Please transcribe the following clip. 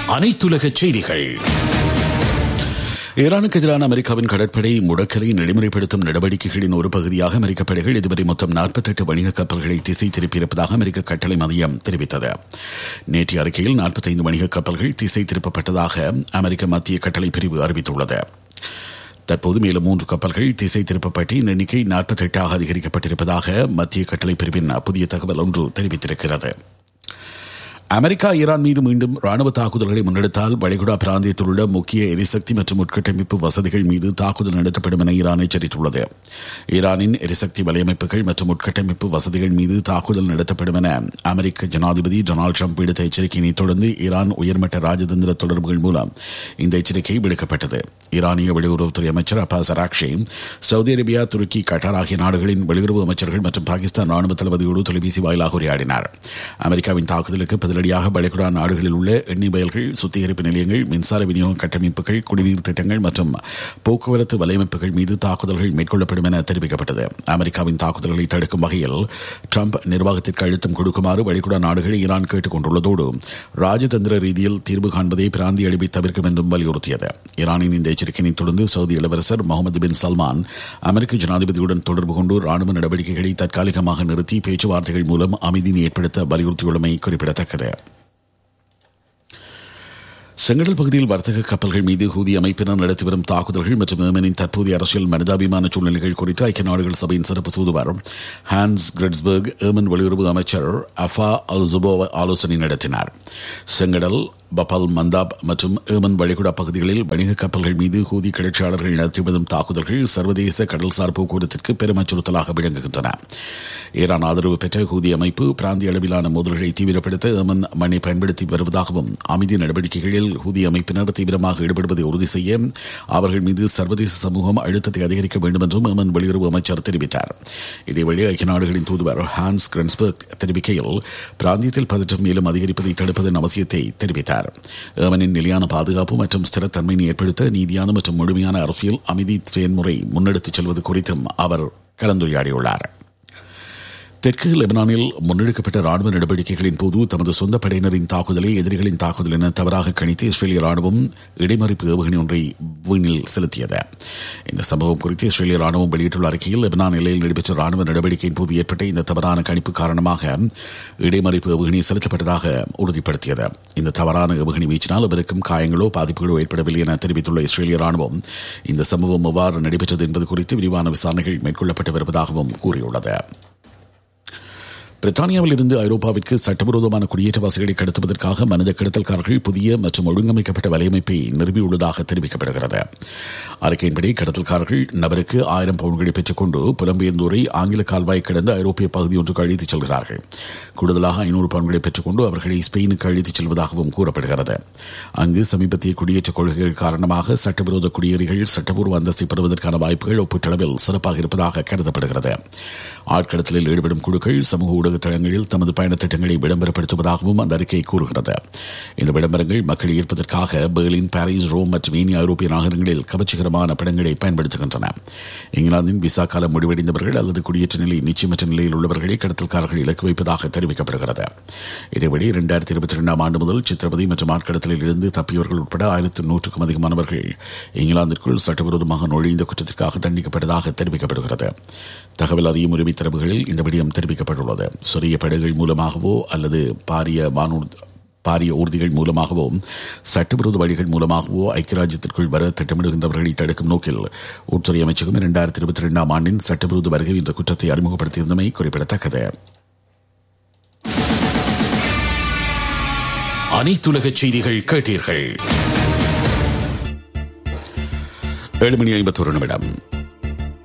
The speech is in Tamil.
அனைத்துலக செய்திகள் ஈரானுக்கு எதிரான அமெரிக்காவின் கடற்படை முடக்கலை நடைமுறைப்படுத்தும் நடவடிக்கைகளின் ஒரு பகுதியாக அமெரிக்க படைகள் இதுவரை மொத்தம் நாற்பத்தெட்டு வணிக கப்பல்களை திசை திருப்பியிருப்பதாக அமெரிக்க கட்டளை மையம் தெரிவித்தது நேற்றைய அறிக்கையில் நாற்பத்தைந்து வணிக கப்பல்கள் திசை திருப்பப்பட்டதாக அமெரிக்க மத்திய கட்டளை பிரிவு அறிவித்துள்ளது தற்போது மேலும் மூன்று கப்பல்கள் திசை திருப்பப்பட்டு இந்த எண்ணிக்கை நாற்பத்தெட்டாக அதிகரிக்கப்பட்டிருப்பதாக மத்திய கட்டளை பிரிவின் புதிய தகவல் ஒன்று தெரிவித்திருக்கிறது அமெரிக்கா ஈரான் மீது மீண்டும் ராணுவ தாக்குதல்களை முன்னெடுத்தால் வளைகுடா பிராந்தியத்தில் உள்ள முக்கிய எரிசக்தி மற்றும் உட்கட்டமைப்பு வசதிகள் மீது தாக்குதல் நடத்தப்படும் என ஈரான் எச்சரித்துள்ளது ஈரானின் எரிசக்தி வலையமைப்புகள் மற்றும் உட்கட்டமைப்பு வசதிகள் மீது தாக்குதல் நடத்தப்படும் என அமெரிக்க ஜனாதிபதி டொனால்டு ட்ரம்ப் விடுத்த எச்சரிக்கையினை தொடர்ந்து ஈரான் உயர்மட்ட ராஜதந்திர தொடர்புகள் மூலம் இந்த எச்சரிக்கை விடுக்கப்பட்டது ஈரானிய வெளியுறவுத்துறை அமைச்சர் அப்பாஸ் அராக்ஷி சவுதி அரேபியா துருக்கி கட்டார் ஆகிய நாடுகளின் வெளியுறவு அமைச்சர்கள் மற்றும் பாகிஸ்தான் ராணுவ தளபதியோடு தொலைபேசி வாயிலாக உரையாடினார் அமெரிக்காவின் தாக்குதலுக்கு பதிலடியாக வளைகுடா நாடுகளில் உள்ள எண்ணெய் வயல்கள் சுத்திகரிப்பு நிலையங்கள் மின்சார விநியோக கட்டமைப்புகள் குடிநீர் திட்டங்கள் மற்றும் போக்குவரத்து வலையமைப்புகள் மீது தாக்குதல்கள் மேற்கொள்ளப்படும் என தெரிவிக்கப்பட்டது அமெரிக்காவின் தாக்குதல்களை தடுக்கும் வகையில் ட்ரம்ப் நிர்வாகத்திற்கு அழுத்தம் கொடுக்குமாறு வளைகுடா நாடுகளை ஈரான் கேட்டுக் கொண்டுள்ளதோடு ராஜதந்திர ரீதியில் தீர்வு காண்பதை பிராந்திய அழிவை தவிர்க்கும் என்றும் வலியுறுத்தியது ஈரானின் இந்த எச்சரிக்கையை தொடர்ந்து சவுதி இளவரசர் முகமது பின் சல்மான் அமெரிக்க ஜனாதிபதியுடன் தொடர்பு கொண்டு ராணுவ நடவடிக்கைகளை தற்காலிகமாக நிறுத்தி பேச்சுவார்த்தைகள் மூலம் அமைதியை ஏற்படுத்த வலியுறுத்தியுள்ளமை குறிப்பிடத்தக்கது செங்கடல் பகுதியில் வர்த்தக கப்பல்கள் மீது ஹூதி அமைப்பினர் நடத்தி வரும் தாக்குதல்கள் மற்றும் ஏமனின் தற்போதைய அரசியல் மனிதாபிமான சூழ்நிலைகள் குறித்து ஐக்கிய நாடுகள் சபையின் சிறப்பு தூதுவர் ஹான்ஸ் கிரெட்ஸ்பர்க் ஏமன் வெளியுறவு அமைச்சர் அஃபா அல் ஜுபோ ஆலோசனை நடத்தினார் செங்கடல் பபால் மந்தாப் மற்றும் ஏமன் வளைகுடா பகுதிகளில் வணிக கப்பல்கள் மீது ஹூதி கிளர்ச்சியாளர்கள் நடத்தி வரும் தாக்குதல்கள் சர்வதேச கடல்சார் போக்குவரத்திற்கு பெரும் அச்சுறுத்தலாக விளங்குகின்றன ஈரான் ஆதரவு பெற்ற ஹூதி அமைப்பு பிராந்திய அளவிலான மோதல்களை தீவிரப்படுத்த ஏமன் மண்ணை பயன்படுத்தி வருவதாகவும் அமைதி நடவடிக்கைகளில் ஹூதி அமைப்பினர் தீவிரமாக ஈடுபடுவதை உறுதி செய்ய அவர்கள் மீது சர்வதேச சமூகம் அழுத்தத்தை அதிகரிக்க வேண்டும் என்றும் ஏமன் வெளியுறவு அமைச்சர் தெரிவித்தார் இதேவழி ஐக்கிய நாடுகளின் தூதுவர் ஹான்ஸ் கிரன்ஸ்பர்க் தெரிவிக்கையில் பிராந்தியத்தில் பதற்றம் மேலும் அதிகரிப்பதை தடுப்பதன் அவசியத்தை தெரிவித்தார் ஏமனின் நிலையான பாதுகாப்பு மற்றும் ஸ்திரத்தன்மையை ஏற்படுத்த நீதியான மற்றும் முழுமையான அரசியல் அமைதி செயல்முறை முன்னெடுத்துச் செல்வது குறித்தும் அவர் கலந்துரையாடியுள்ளார் தெற்கு லெபனானில் முன்னெடுக்கப்பட்ட ராணுவ நடவடிக்கைகளின் போது தமது சொந்த படையினரின் தாக்குதலை எதிரிகளின் தாக்குதல் என தவறாக கணித்து இஸ்ரேலிய ராணுவம் இடைமறிப்பு ஏவுகணை ஒன்றை வீணில் செலுத்தியது இந்த சம்பவம் குறித்து இஸ்ரேலிய ராணுவம் வெளியிட்டுள்ள அறிக்கையில் லெபனான் எல்லையில் நடைபெற்ற ராணுவ நடவடிக்கையின் போது ஏற்பட்ட இந்த தவறான கணிப்பு காரணமாக இடைமறிப்பு ஏவுகணை செலுத்தப்பட்டதாக உறுதிப்படுத்தியது இந்த தவறான ஏவுகணை வீச்சினால் அவருக்கும் காயங்களோ பாதிப்புகளோ ஏற்படவில்லை என தெரிவித்துள்ள இஸ்ரேலிய ராணுவம் இந்த சம்பவம் எவ்வாறு நடைபெற்றது என்பது குறித்து விரிவான விசாரணைகள் மேற்கொள்ளப்பட்டு வருவதாகவும் கூறியுள்ளது பிரித்தானியாவில் இருந்து ஐரோப்பாவிற்கு சட்டவிரோதமான குடியேற்றவாசிகளை கடத்துவதற்காக மனித கடத்தல்காரர்கள் புதிய மற்றும் ஒழுங்கமைக்கப்பட்ட வலையமைப்பை நிறுவியுள்ளதாக தெரிவிக்கப்படுகிறது அறிக்கையின்படி கடத்தல்காரர்கள் நபருக்கு ஆயிரம் பவுன்களை பெற்றுக்கொண்டு புலம்பெயர்ந்தோரை ஆங்கில கால்வாய் கடந்து ஐரோப்பிய பகுதி ஒன்றுக்கு அழைத்துச் செல்கிறார்கள் கூடுதலாக ஐநூறு பவுன்களை பெற்றுக்கொண்டு அவர்களை ஸ்பெயினுக்கு அழைத்துச் செல்வதாகவும் கூறப்படுகிறது அங்கு சமீபத்திய குடியேற்ற கொள்கைகள் காரணமாக சட்டவிரோத குடியேறிகள் சட்டப்பூர்வ அந்தஸ்தை பெறுவதற்கான வாய்ப்புகள் ஒப்பீட்டளவில் சிறப்பாக இருப்பதாக கருதப்படுகிறது ஆட்கடத்தலில் ஈடுபடும் குழுக்கள் சமூக ஊடக தளங்களில் தமது பயணத் திட்டங்களை விளம்பரப்படுத்துவதாகவும் அந்த அறிக்கை கூறுகிறது இந்த விளம்பரங்கள் மக்களை ஈர்ப்பதற்காக பெர்லின் பாரிஸ் ரோம் மற்றும் ஏனைய ஐரோப்பிய நகரங்களில் கவர்ச்சிகரமான படங்களை பயன்படுத்துகின்றன இங்கிலாந்தின் விசா காலம் முடிவடைந்தவர்கள் அல்லது குடியேற்ற நிலை நிச்சயமற்ற நிலையில் உள்ளவர்களை கடத்தல்காரர்கள் இலக்கு வைப்பதாக தெரிவிக்கப்படுகிறது இதேபடி இரண்டாயிரத்தி இருபத்தி இரண்டாம் ஆண்டு முதல் சித்திரபதி மற்றும் ஆட்கடத்தலில் இருந்து தப்பியவர்கள் உட்பட ஆயிரத்து நூற்றுக்கும் அதிகமானவர்கள் இங்கிலாந்திற்குள் சட்டவிரோதமாக நுழைந்த குற்றத்திற்காக தண்டிக்கப்பட்டதாக தெரிவிக்கப்படுகிறது தகவல் அறியும் உரிமை தரவுகளில் இந்த விடயம் தெரிவிக்கப்பட்டுள்ளது சிறிய படகுகள் மூலமாகவோ அல்லது பாரிய வானூர்தி பாரிய ஊர்திகள் மூலமாகவோ சட்டவிரோத வழிகள் மூலமாகவோ ஐக்கிய ராஜ்யத்திற்குள் வர திட்டமிடுகின்றவர்களை தடுக்கும் நோக்கில் உள்துறை அமைச்சகம் இரண்டாயிரத்தி இருபத்தி இரண்டாம் ஆண்டின் சட்டவிரோத வருகை இந்த குற்றத்தை அறிமுகப்படுத்தியிருந்தமை குறிப்பிடத்தக்கது அனைத்துலக செய்திகள் கேட்டீர்கள் ஏழு மணி ஐம்பத்தொரு நிமிடம்